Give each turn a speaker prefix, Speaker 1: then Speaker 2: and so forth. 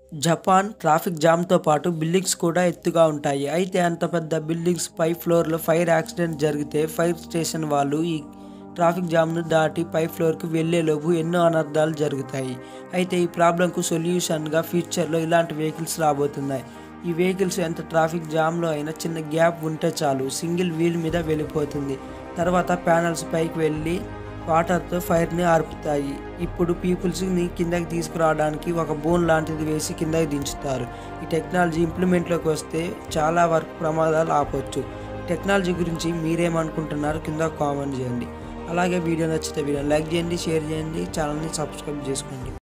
Speaker 1: Japan traffic జామ్తో పాటు buildings కూడా ఎత్తుగా ఉంటాయి అయితే అంత పెద్ద బిల్డింగ్స్ పై ఫ్లోర్లో ఫైర్ యాక్సిడెంట్ జరిగితే ఫైర్ స్టేషన్ వాళ్ళు ఈ ట్రాఫిక్ జామ్ను దాటి పై ఫ్లోర్కి వెళ్ళేలోపు ఎన్నో అనర్థాలు జరుగుతాయి అయితే ఈ ప్రాబ్లంకు సొల్యూషన్గా ఫ్యూచర్లో ఇలాంటి వెహికల్స్ రాబోతున్నాయి ఈ వెహికల్స్ ఎంత ట్రాఫిక్ జామ్లో అయినా చిన్న గ్యాప్ ఉంటే చాలు సింగిల్ వీల్ మీద వెళ్ళిపోతుంది తర్వాత ప్యానల్స్ పైకి వెళ్ళి వాటర్తో ఫైర్ని ఆర్పుతాయి ఇప్పుడు పీపుల్స్ని కిందకి తీసుకురావడానికి ఒక బోన్ లాంటిది వేసి కిందకి దించుతారు ఈ టెక్నాలజీ ఇంప్లిమెంట్లోకి వస్తే చాలా వరకు ప్రమాదాలు ఆపొచ్చు టెక్నాలజీ గురించి మీరేమనుకుంటున్నారు కింద కామెంట్ చేయండి అలాగే వీడియో నచ్చితే వీడియో లైక్ చేయండి షేర్ చేయండి ఛానల్ని సబ్స్క్రైబ్ చేసుకోండి